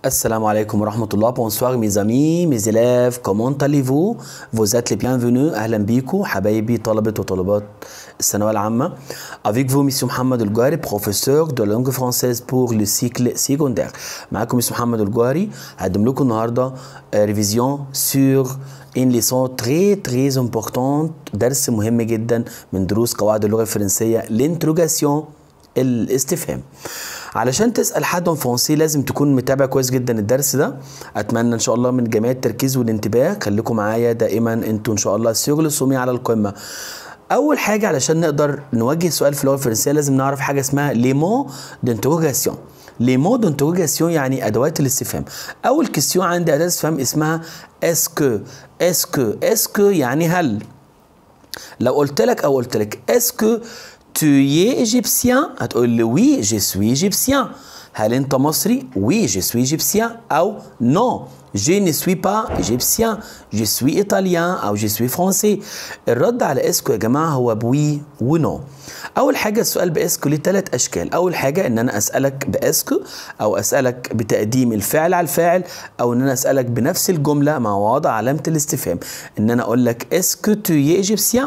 Assalamu alaikum wa rahmatullah. Bonsoir mes amis, mes élèves. Comment allez-vous? Vous êtes les bienvenus. أهلا بيكم حبايبي طلبة وطالبات الثانوية العامة. Avec vous, Monsieur Mohamed El Gouari, professeur de langue française pour le cycle secondaire. معاكم Monsieur Mohamed El Gouari. هقدم لكم النهارده révision sur une leçon très très importante درس مهم جدا من دروس قواعد اللغة الفرنسية l'interrogation الاستفهام. علشان تسال حد عن فرنسي لازم تكون متابع كويس جدا الدرس ده اتمنى ان شاء الله من جميع التركيز والانتباه خليكم معايا دائما انتوا ان شاء الله الشغل الصومي على القمه اول حاجه علشان نقدر نوجه سؤال في اللغه الفرنسيه لازم نعرف حاجه اسمها لي مو دانتروجاسيون لي مو دانتروجاسيون يعني ادوات الاستفهام اول كيستيون عندي اداه استفهام اسمها اسكو اسكو اسكو يعني هل لو قلت لك او قلت لك اسكو tu es égyptien هتقول لي oui je suis égyptien هل انت مصري oui je suis égyptien او non je ne suis pas égyptien je suis italien او je suis français الرد على اسكو يا جماعه هو بوي ونو اول حاجه السؤال باسكو ليه ثلاث اشكال اول حاجه ان انا اسالك باسكو او اسالك بتقديم الفعل على الفاعل او ان انا اسالك بنفس الجمله مع وضع علامه الاستفهام ان انا اقول لك اسكو tu es égyptien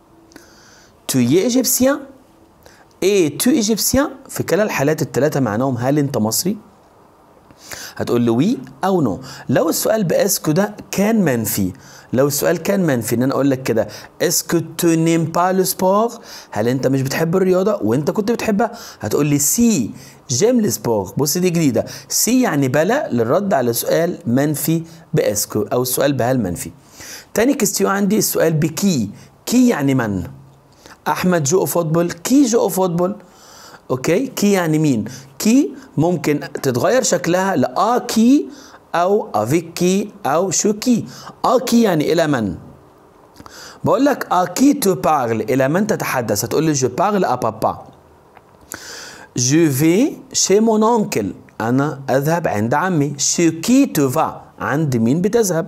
tu es égyptien ايه تو ايجيبسيان في كلا الحالات الثلاثه معناهم هل انت مصري هتقول لي وي او نو لو السؤال باسكو ده كان منفي لو السؤال كان منفي ان انا اقول لك كده اسكو تو نيم با لو سبور هل انت مش بتحب الرياضه وانت كنت بتحبها هتقول لي سي جيم لو سبور بص دي جديده سي يعني بلا للرد على سؤال منفي باسكو او السؤال بهل منفي تاني كستيو عندي السؤال بكي كي يعني من احمد جو فوتبول كي جو فوتبول اوكي كي يعني مين كي ممكن تتغير شكلها لا كي او افيك كي او شو كي كي يعني الى من بقول لك كي تو بارل الى من تتحدث هتقول لي جو بارل ا بابا جو في شي مون اونكل انا اذهب عند عمي شو كي تو فا عند مين بتذهب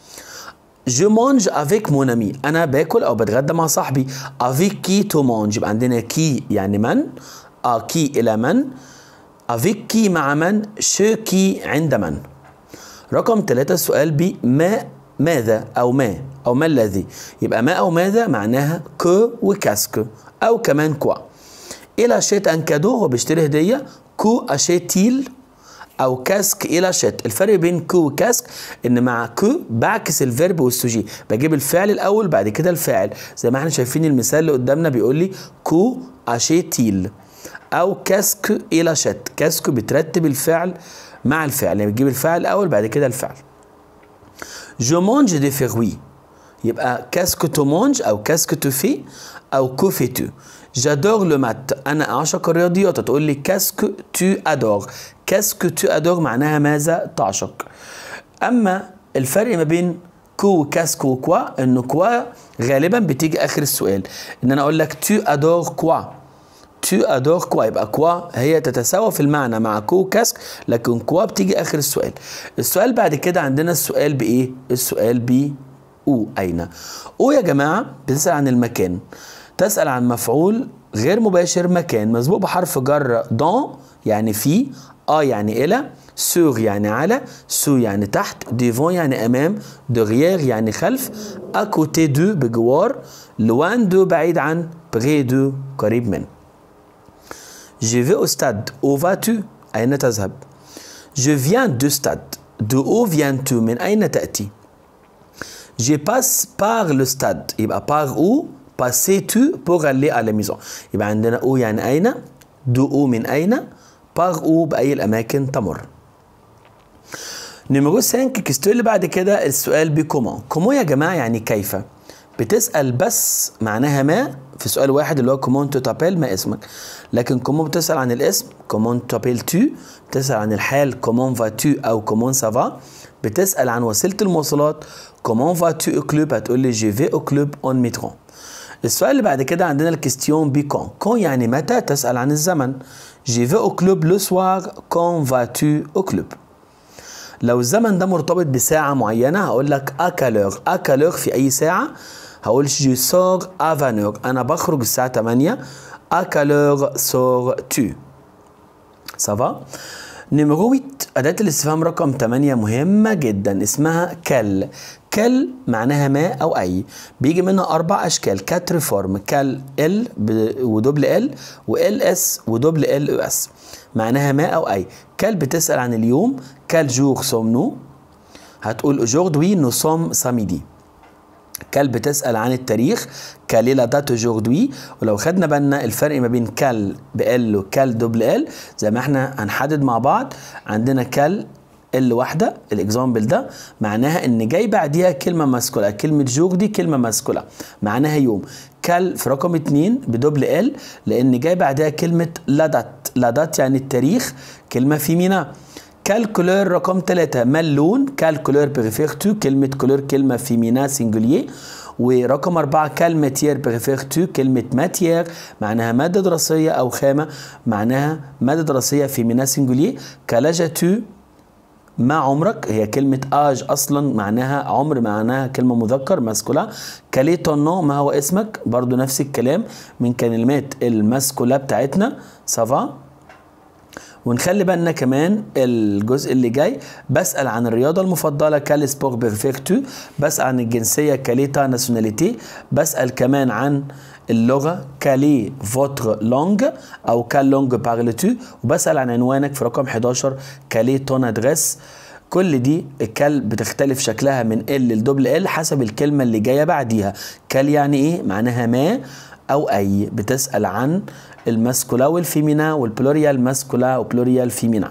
جو مانج افيك مون امي انا باكل او بتغدى مع صاحبي افيك كي تو مانج يبقى عندنا كي يعني من ا كي الى من افيك كي مع من شو كي عند من رقم ثلاثة السؤال ب ما ماذا او ما او ما الذي يبقى ما او ماذا معناها كو وكاسكو او كمان كوا الى شيت ان كادو هو بيشتري هديه كو اشيتيل او كاسك الى شت الفرق بين كو وكاسك ان مع كو بعكس الفيرب والسوجي بجيب الفعل الاول بعد كده الفاعل زي ما احنا شايفين المثال اللي قدامنا بيقول لي كو اشيتيل او كاسك الى شت كاسك بترتب الفعل مع الفعل يعني بتجيب الفعل الاول بعد كده الفعل جو مونج دي فيروي يبقى كاسك تو مونج او كاسك تو في او كو في تو جادور لو مات انا اعشق الرياضيات تقول لي كاسك تو ادور كاسك تو ادور معناها ماذا تعشق اما الفرق ما بين كو وكاسك وكوا انه كوا غالبا بتيجي اخر السؤال ان انا اقول لك تو ادور كوا تو ادور كوا يبقى كوا هي تتساوى في المعنى مع كو وكاسك لكن كوا بتيجي اخر السؤال السؤال بعد كده عندنا السؤال بايه السؤال ب او اين او يا جماعه بتسال عن المكان تسأل عن مفعول غير مباشر مكان مسبوق بحرف جر دون يعني في اه يعني الى سور يعني على سو يعني تحت ديفون يعني امام دغيير يعني خلف اكوتي دو بجوار لوان دو بعيد عن بغي دو قريب من Je vais au stade. Où vas-tu? أين تذهب؟ Je viens du stade. De où viens-tu? من أين تأتي؟ Je passe par le stade. يبقى par où passer-tu pour aller à la maison يبقى عندنا او يعني اين دو او من اين باغ او باي الاماكن تمر نمرو 5 كيستو اللي بعد كده السؤال بكومون كومون يا جماعه يعني كيف بتسال بس معناها ما في سؤال واحد اللي هو كومون تو تابيل ما اسمك لكن كومون بتسال عن الاسم كومون تابيل تو بتسال عن الحال كومون فاتو او كومون سافا بتسال عن وسيله المواصلات كومون فاتو او كلوب هتقول لي جي في او كلوب اون ميترو السؤال اللي بعد كده عندنا الكستيون بي كون كون يعني متى تسأل عن الزمن جي في او كلوب لو سوار كون فاتو او كلوب لو الزمن ده مرتبط بساعة معينة هقول لك اكالور اكالور في أي ساعة هقول جو سور افانور أنا بخرج الساعة 8 اكالور سور تو سافا نيميرو 8 أداة الاستفهام رقم 8 مهمة جدا اسمها كل كل معناها ما أو أي بيجي منها أربع أشكال كاتر فورم كال ال ودبل ال وال اس ودبل ال او اس معناها ما أو أي كل بتسأل عن اليوم كال جور سوم نو هتقول اجوردوي نو سوم ساميدي كال بتسأل عن التاريخ كالي لا دات اجوردوي ولو خدنا بالنا الفرق ما بين كال بال وكال دبل ال زي ما احنا هنحدد مع بعض عندنا كال ال واحدة الاكزامبل ده معناها ان جاي بعديها كلمة ماسكولا كلمة جوغ دي كلمة ماسكولا معناها يوم كال في رقم اتنين بدبل ال لان جاي بعدها كلمة لا دات لا دات يعني التاريخ كلمة فيمينا كالكولور رقم ثلاثة ما اللون كالكولور بريفيرتو كلمة كولور كلمة فيمينا سينجولير ورقم أربعة كالماتير بريفيرتو كلمة ماتير معناها مادة دراسية أو خامة معناها مادة دراسية فيمينا سينجولير كالاجاتو ما عمرك هي كلمة آج أصلا معناها عمر معناها كلمة مذكر ماسكولا كالي تونو ما هو اسمك برضو نفس الكلام من كلمات الماسكولا بتاعتنا سافا ونخلي بالنا كمان الجزء اللي جاي بسأل عن الرياضة المفضلة كال سبور بيرفكتو بسأل عن الجنسية كاليتا ناسيوناليتي بسأل كمان عن اللغة كالي فوتر لونج أو كال لونج بارلتو وبسأل عن عنوانك في رقم 11 كالي تون ادريس كل دي الكال بتختلف شكلها من ال لدبل ال حسب الكلمة اللي جاية بعديها كال يعني ايه معناها ما او اي بتسأل عن الماسكولا والفيمينا والبلوريال ماسكولا وبلوريال فيمينا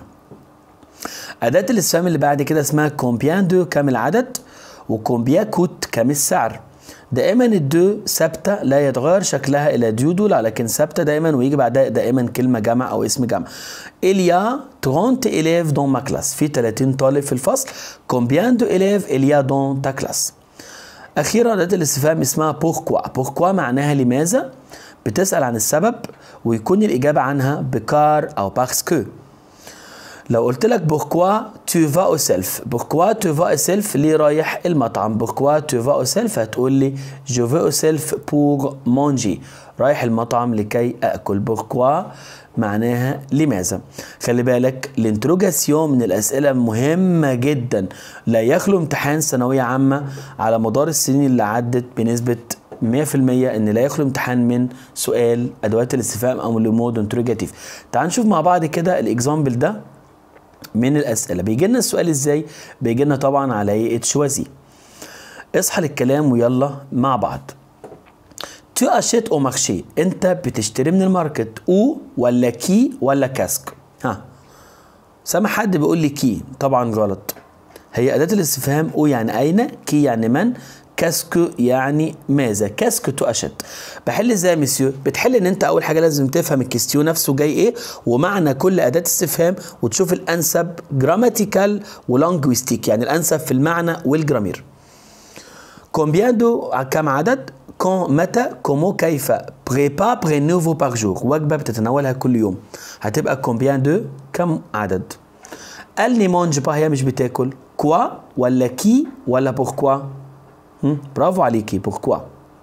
أداة الاستفهام اللي بعد كده اسمها كومبيان دو كام العدد وكومبيا كوت كام السعر دائما الدو ثابته لا يتغير شكلها الى ديودو لكن ثابته دائما ويجي بعدها دائما كلمه جمع او اسم جمع اليا 30 élèves dans ma classe في 30 طالب في الفصل combien de élèves il y a dans ta classe اخيرا اداه الاستفهام اسمها بوركوا بوركوا معناها لماذا بتسال عن السبب ويكون الاجابه عنها بكار او باسكو لو قلت لك بوركوا تو فا او سيلف بوركوا تو فا او سيلف ليه رايح المطعم بوركوا تو فا او سيلف هتقول لي جو في او سيلف بور مونجي رايح المطعم لكي اكل بوركوا معناها لماذا خلي بالك الانتروجاسيون من الاسئله مهمه جدا لا يخلو امتحان ثانويه عامه على مدار السنين اللي عدت بنسبه 100% ان لا يخلو امتحان من سؤال ادوات الاستفهام او لمود انتروجاتيف تعال نشوف مع بعض كده الاكزامبل ده من الاسئله بيجي لنا السؤال ازاي بيجي لنا طبعا على هيئه شوازي اصحى للكلام ويلا مع بعض تو اشيت او مارشي انت بتشتري من الماركت او ولا كي ولا كاسك ها سامع حد بيقول لي كي طبعا غلط هي اداه الاستفهام او يعني اين كي يعني من كاسكو يعني ماذا كاسكو تو اشت بحل ازاي يا مسيو بتحل ان انت اول حاجه لازم تفهم الكيستيو نفسه جاي ايه ومعنى كل اداه استفهام وتشوف الانسب جراماتيكال ولانجويستيك يعني الانسب في المعنى والجرامير كومبيان دو كم عدد كون متى كومو كيف بريبا بري نوفو بار جور وجبه بتتناولها كل يوم هتبقى كومبيان دو كم عدد قال لي مونج با هي مش بتاكل كوا ولا كي ولا بوركوا برافو عليكي بوركوا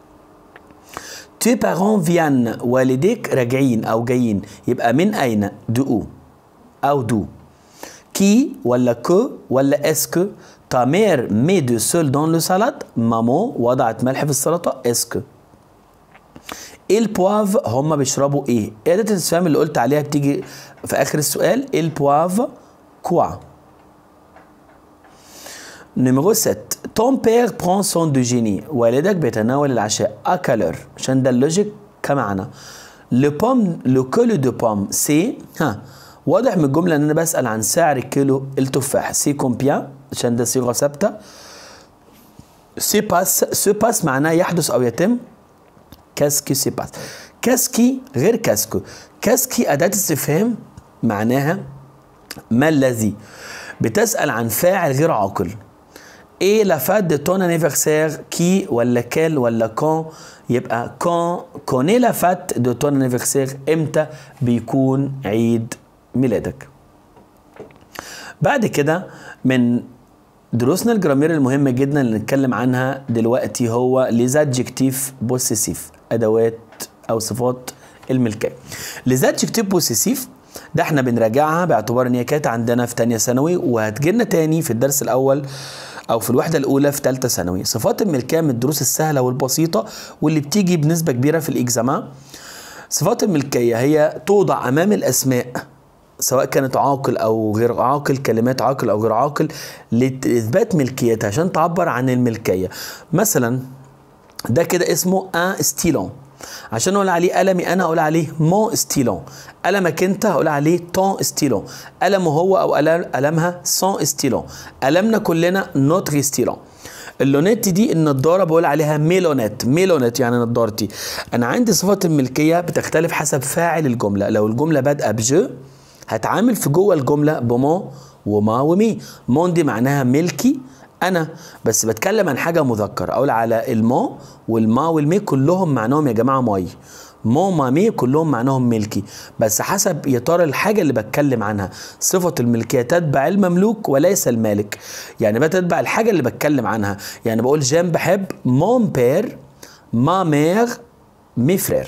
تو بارون فيان والديك راجعين او جايين يبقى من اين دو او دو كي ولا كو ولا اسكو تا مير مي دو سول دون لو سالاد مامو وضعت ملح في السلطه اسكو البواف هم بيشربوا ايه؟ اداه الاستفهام اللي قلت عليها بتيجي في اخر السؤال البواف كوا نمرو 7 ton père prend son déjeuner والدك بيتناول العشاء à quelle heure عشان ده اللوجيك كمعنى le pomme le kilo de pomme c'est ها واضح من الجمله ان انا بسال عن سعر كيلو التفاح سي كومبيان عشان ده صيغه ثابته سي باس سو باس معناه يحدث او يتم كاسكي سي باس كاسكي غير كاسكو كاسكي اداه استفهام معناها ما الذي بتسال عن فاعل غير عاقل ايه لا فات دو تون انيفرسير كي ولا كال ولا كون يبقى كون كوني لا فات دو تون انيفرسير امتى بيكون عيد ميلادك بعد كده من دروسنا الجرامير المهمة جدا اللي نتكلم عنها دلوقتي هو ليزادجكتيف بوسيسيف ادوات او صفات الملكية ليزادجكتيف بوسيسيف ده احنا بنراجعها باعتبار ان هي كانت عندنا في تانية ثانوي وهتجيلنا تاني في الدرس الاول او في الوحده الاولى في ثالثه ثانوي صفات الملكيه من الدروس السهله والبسيطه واللي بتيجي بنسبه كبيره في الاكزامان صفات الملكيه هي توضع امام الاسماء سواء كانت عاقل او غير عاقل كلمات عاقل او غير عاقل لاثبات ملكيتها عشان تعبر عن الملكيه مثلا ده كده اسمه ان ستيلون عشان اقول عليه قلمي انا اقول عليه مون ستيلون قلمك انت هقول عليه تون ستيلون قلمه هو او قلمها سون ستيلون قلمنا كلنا نوتر ستيلون اللونيت دي النضاره بقول عليها ميلونيت ميلونيت يعني نضارتي انا عندي صفات الملكيه بتختلف حسب فاعل الجمله لو الجمله بادئه بجو هتعامل في جوه الجمله بمون وما ومي مون دي معناها ملكي انا بس بتكلم عن حاجه مذكر اقول على المو والما والمي كلهم معناهم يا جماعه ماي مو ما مي كلهم معناهم ملكي بس حسب يا ترى الحاجه اللي بتكلم عنها صفه الملكيه تتبع المملوك وليس المالك يعني بتتبع الحاجه اللي بتكلم عنها يعني بقول جيم بحب مون بير ما مير مي فرير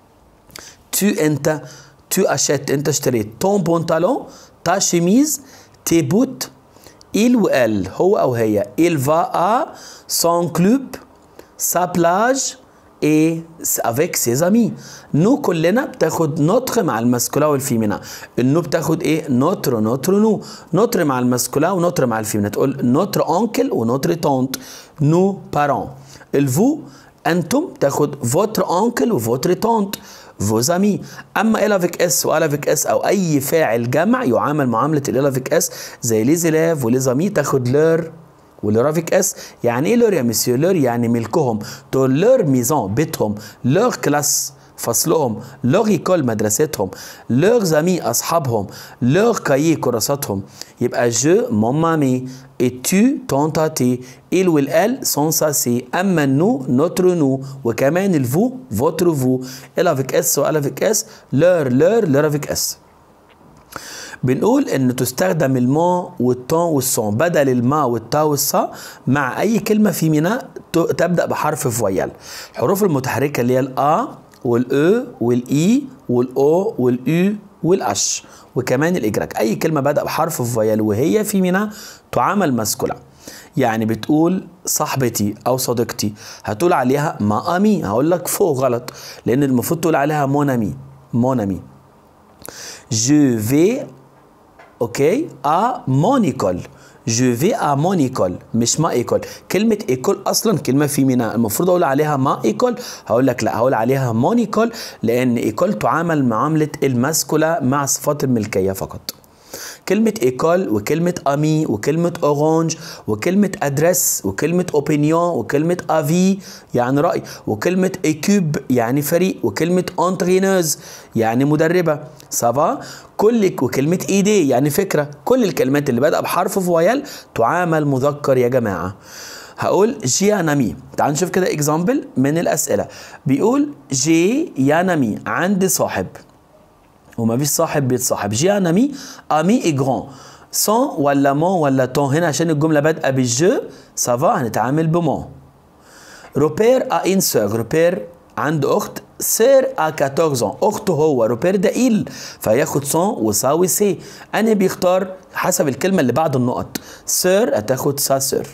تو انت تو اشيت انت اشتريت تون بونتالون تا شيميز تي بوت il ou elle هو أو هي il va à son club sa plage et avec ses amis نو كلنا بتاخد نوتر مع الماسكولا والفيمينا النو بتاخد ايه نوتر نوتر نو نوتر مع الماسكولا ونوتر مع الفيمينا تقول نوتر اونكل ونوتر تونت نو بارون الفو انتم تاخد فوتر اونكل وفوتر تونت فوز امي اما الافيك اس والافيك اس او اي فاعل جمع يعامل معامله الالافيك اس زي ليزيلاف وليزامي تاخد لور ولورافيك اس يعني ايه لور يا مسيو لور يعني ملكهم تقول لور ميزون بيتهم لور كلاس فصلهم لور ايكول مدرستهم لور زامي اصحابهم لور كايي كراساتهم يبقى جو مون مامي et tu ton tati il ou elle sont sassi اما nous notre nous وكمان الفو votre vous elle avec s و elle avec s leur leur leur avec s بنقول ان تستخدم المو والتون والصون بدل الما والتا والصا مع اي كلمه في ميناء تبدا بحرف فويل الحروف المتحركه اللي هي الا والاو والاي والاو والاو والاش وكمان الاجراك اي كلمه بدا بحرف فويل وهي في ميناء تعامل ماسكولا يعني بتقول صاحبتي او صديقتي هتقول عليها ما امي هقول لك فوق غلط لان المفروض تقول عليها مونامي مونامي je vais اوكي ا مون ايكول جو في ا مون ايكول مش ما ايكول كلمه ايكول اصلا كلمه فيمينا المفروض اقول عليها ما ايكول هقول لك لا هقول عليها مون ايكول لان ايكول تعامل معامله الماسكولا مع صفات الملكيه فقط كلمة ايكول وكلمة امي وكلمة اورانج وكلمة ادرس وكلمة اوبينيون وكلمة افي يعني رأي وكلمة ايكوب يعني فريق وكلمة انترينوز يعني مدربة سافا كل وكلمة ايدي يعني فكرة كل الكلمات اللي بدأ بحرف فويل تعامل مذكر يا جماعة هقول جيانامي تعال نشوف كده اكزامبل من الأسئلة بيقول جي يانامي عندي صاحب وما فيش صاحب بيتصاحب جي ان امي امي اي جران سون ولا مون ولا تون هنا عشان الجمله بادئه بالجو سافا هنتعامل بمون روبير ا ان سور روبير عنده اخت سير ا 14 اخته هو روبير ده ايل فياخد سون وساوي سي انا بيختار حسب الكلمه اللي بعد النقط سير هتاخد سا سير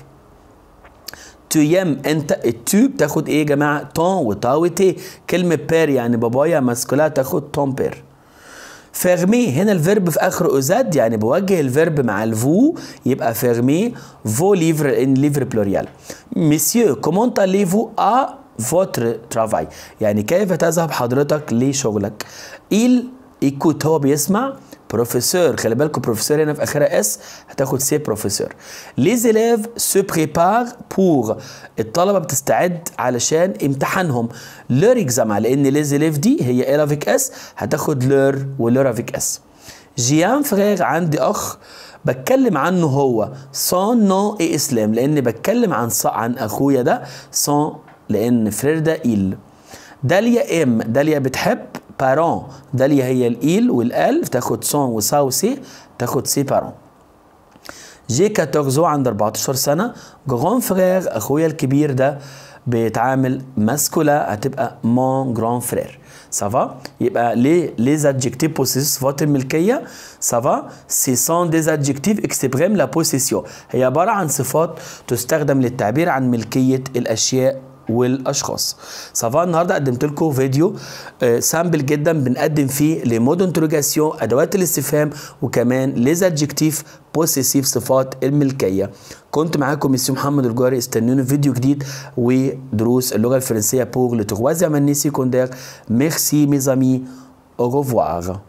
تو يم انت التو بتاخد ايه يا جماعه تون وتا وتي كلمه بير يعني بابايا ماسكولا تاخد تون بير فيرمي هنا الفيرب في اخر اوزاد يعني بوجه الفيرب مع الفو يبقى فيرمي فو ليفر ان ليفر بلوريال مسيو كومون تاليفو ا فوتر ترافاي يعني كيف تذهب حضرتك لشغلك il écoute هو بيسمع بروفيسور خلي بالكم بروفيسور هنا في اخرها اس هتاخد سي بروفيسور لي زيليف سو بريبار بور الطلبه بتستعد علشان امتحانهم لور اكزامان لان لي زيليف دي هي ال افيك اس هتاخد لور ولور افيك اس جيان فرير عندي اخ بتكلم عنه هو سون نو اي اسلام لان بتكلم عن ص... عن اخويا ده سون لان فرير ده ايل داليا ام داليا بتحب بارون داليا هي الايل والال تاخد سون وسا وسي تاخد سي بارون جي 14 عند 14 سنه جران فرير اخويا الكبير ده بيتعامل ماسكولا هتبقى مون جران فرير سافا يبقى لي لي ادجكتيف بوسيسيف صفات الملكيه سافا سي سون دي ادجكتيف اكسبريم لا بوسيسيون هي عباره عن صفات تستخدم للتعبير عن ملكيه الاشياء والاشخاص صفا النهارده قدمت لكم فيديو آه سامبل جدا بنقدم فيه لمود انتروجاسيون ادوات الاستفهام وكمان ليز ادجكتيف بوسيسيف صفات الملكيه كنت معاكم ميسيو محمد الجواري استنوني في فيديو جديد ودروس اللغه الفرنسيه بور لو تروازيام اني سيكوندير ميرسي ميزامي au revoir